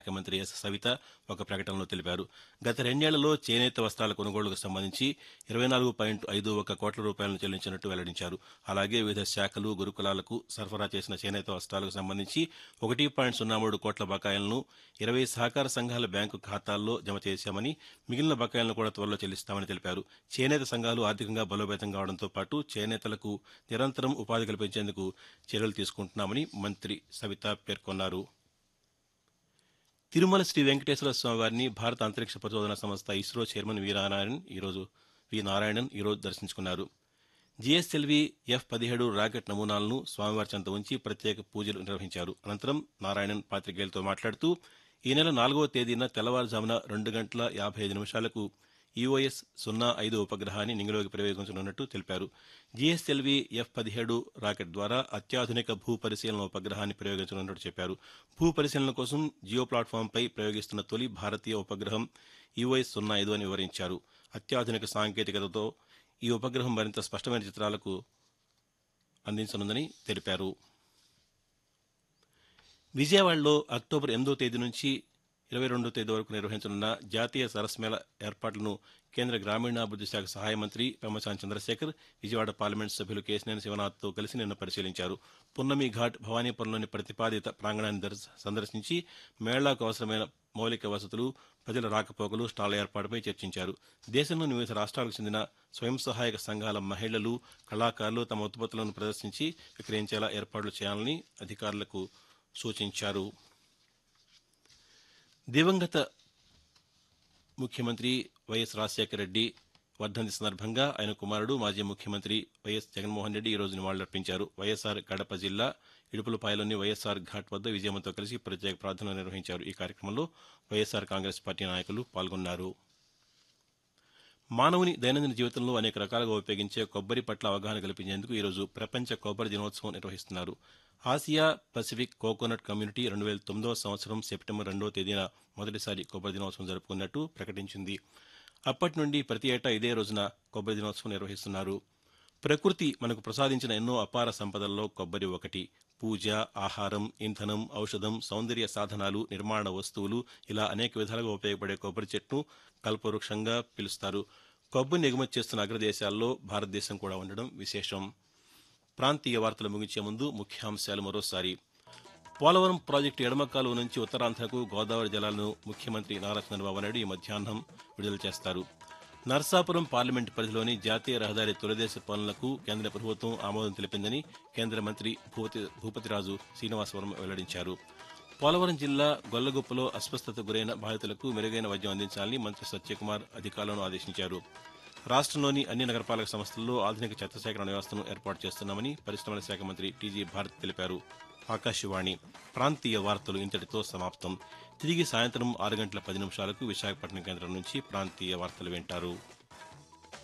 శాఖ మంత్రి ఎస్ సవిత ఒక ప్రకటనలో తెలిపారు గత రెండేళ్లలో చేనేత వస్త్రాల కొనుగోలుకు సంబంధించి ఇరవై నాలుగు పాయింట్ ఐదు ఒక కోట్ల రూపాయలను చెల్లించినట్టు వెల్లడించారు అలాగే వివిధ శాఖలు గురుకులాలకు సరఫరా చేసిన చేనేత వస్త్రాలకు సంబంధించి ఒకటి పాయింట్ సున్నా మూడు కోట్ల బకాయిలను ఇరవై సహకార సంఘాల బ్యాంకు ఖాతాల్లో జమ చేశామని మిగిలిన బకాయిలను కూడా త్వరలో చెల్లిస్తామని తెలిపారు చేనేత సంఘాలు ఆర్థికంగా బలోపేతం కావడంతో పాటు చేనేతలకు నిరంతరం ఉపాధి కల్పించేందుకు చర్యలు తీసుకుంటున్నామని మంత్రి సవిత పేర్కొన్నారు తిరుమల శ్రీ వెంకటేశ్వర స్వామి వారిని భారత అంతరిక్ష పరిశోధన సంస్థ ఇస్రో చైర్మన్ వి నారాయణన్ ఈరోజు వి నారాయణన్ ఈరోజు దర్శించుకున్నారు జిఎస్ఎల్వి ఎఫ్ పదిహేడు రాకెట్ నమూనాలను స్వామివారి చెంత ఉంచి ప్రత్యేక పూజలు నిర్వహించారు అనంతరం నారాయణన్ పాతికేయులతో మాట్లాడుతూ ఈ నెల నాలుగవ తేదీన తెల్లవారుజామున రెండు గంటల యాభై ఐదు నిమిషాలకు ఈఓఎస్ సున్నా ఐదు ఉపగ్రహాన్ని నింగిలోకి ప్రయోగించనున్నట్టు తెలిపారు జిఎస్ఎల్వి ఎఫ్ పదిహేడు రాకెట్ ద్వారా అత్యాధునిక భూ పరిశీలన ఉపగ్రహాన్ని ప్రయోగించనున్నట్టు చెప్పారు భూ పరిశీలన కోసం జియో ప్లాట్ఫామ్పై ప్రయోగిస్తున్న తొలి భారతీయ ఉపగ్రహం ఈఓఎస్ సున్నా ఐదు అని వివరించారు అత్యాధునిక సాంకేతికతతో ఈ ఉపగ్రహం మరింత స్పష్టమైన చిత్రాలకు అందించనుందని తెలిపారు విజయవాడలో అక్టోబర్ ఎనిమిదో తేదీ నుంచి ఇరవై రెండో తేదీ వరకు నిర్వహించనున్న జాతీయ సరస్ మేళ ఏర్పాట్లను కేంద్ర గ్రామీణాభివృద్ది శాఖ సహాయ మంత్రి పెమ్మసాని చంద్రశేఖర్ విజయవాడ పార్లమెంట్ సభ్యులు కేశినేని శివనాథ్తో కలిసి నిన్న పరిశీలించారు పున్నమి ఘాట్ భవానీపురంలోని ప్రతిపాదిత ప్రాంగణాన్ని దర్శ- సందర్శించి మేళాకు అవసరమైన మౌలిక వసతులు ప్రజల రాకపోకలు స్టాళ్ల ఏర్పాటుపై చర్చించారు దేశంలోని వివిధ రాష్ట్రాలకు చెందిన స్వయం సహాయక సంఘాల మహిళలు కళాకారులు తమ ఉత్పత్తులను ప్రదర్శించి విక్రయించేలా ఏర్పాట్లు చేయాలని అధికారులకు సూచించారు దివంగత ముఖ్యమంత్రి వైఎస్ రాజశేఖర రెడ్డి వర్ధంతి సందర్భంగా ఆయన కుమారుడు మాజీ ముఖ్యమంత్రి వైఎస్ జగన్మోహన్ రెడ్డి ఈ రోజు నివాళులర్పించారు వైఎస్ఆర్ కడప జిల్లా ఇడుపులపాయలోని వైఎస్ఆర్ ఘాట్ వద్ద విజయమ్మతో కలిసి ప్రత్యేక ప్రార్థనలు నిర్వహించారు ఈ కార్యక్రమంలో వైఎస్ఆర్ కాంగ్రెస్ పార్టీ నాయకులు పాల్గొన్నారు మానవుని దైనందిన జీవితంలో అనేక రకాలుగా ఉపయోగించే కొబ్బరి పట్ల అవగాహన కల్పించేందుకు ఈరోజు ప్రపంచ కొబ్బరి దినోత్సవం నిర్వహిస్తున్నారు ఆసియా పసిఫిక్ కోకోనట్ కమ్యూనిటీ రెండు వేల తొమ్మిదవ సంవత్సరం సెప్టెంబర్ రెండవ తేదీన మొదటిసారి కొబ్బరి దినోత్సవం జరుపుకున్నట్టు ప్రకటించింది అప్పటి నుండి ప్రతి ఏటా ఇదే రోజున కొబ్బరి దినోత్సవం నిర్వహిస్తున్నారు ప్రకృతి మనకు ప్రసాదించిన ఎన్నో అపార సంపదల్లో కొబ్బరి ఒకటి పూజ ఆహారం ఇంధనం ఔషధం సౌందర్య సాధనాలు నిర్మాణ వస్తువులు ఇలా అనేక విధాలుగా ఉపయోగపడే కొబ్బరి చెట్టును కల్పవృక్షంగా పిలుస్తారు కొబ్బరిని ఎగుమతి చేస్తున్న అగ్రదేశాల్లో భారతదేశం కూడా ఉండడం విశేషం ప్రాంతీయ వార్తలు ముగించే ముందు ముఖ్యాంశాలు మరోసారి పోలవరం ప్రాజెక్టు ఎడమ కాలువ నుంచి ఉత్తరాంధ్రకు గోదావరి జలాలను ముఖ్యమంత్రి నారా చంద్రబాబు నాయుడు ఈ మధ్యాహ్నం విడుదల చేస్తారు నర్సాపురం పార్లమెంటు పరిధిలోని జాతీయ రహదారి తొలిదేశ పనులకు కేంద్ర ప్రభుత్వం ఆమోదం తెలిపిందని కేంద్ర మంత్రి భూపతి భూపతిరాజు శ్రీనివాసవరం వెల్లడించారు పోలవరం జిల్లా గొల్లగుప్పలో అస్వస్థతకు గురైన బాధితులకు మెరుగైన వైద్యం అందించాలని మంత్రి సత్యకుమార్ అధికారులను ఆదేశించారు రాష్ట్రంలోని అన్ని నగరపాలక సంస్థల్లో ఆధునిక చెత్త సేకరణ వ్యవస్థను ఏర్పాటు చేస్తున్నామని పరిశ్రమల శాఖ మంత్రి టీజీ భారత్ తెలిపారు ఆకాశవాణి ప్రాంతీయ వార్తలు ఇంతటితో సమాప్తం తిరిగి సాయంత్రం ఆరు గంటల పది నిమిషాలకు విశాఖపట్నం కేంద్రం నుంచి ప్రాంతీయ వార్తలు వింటారు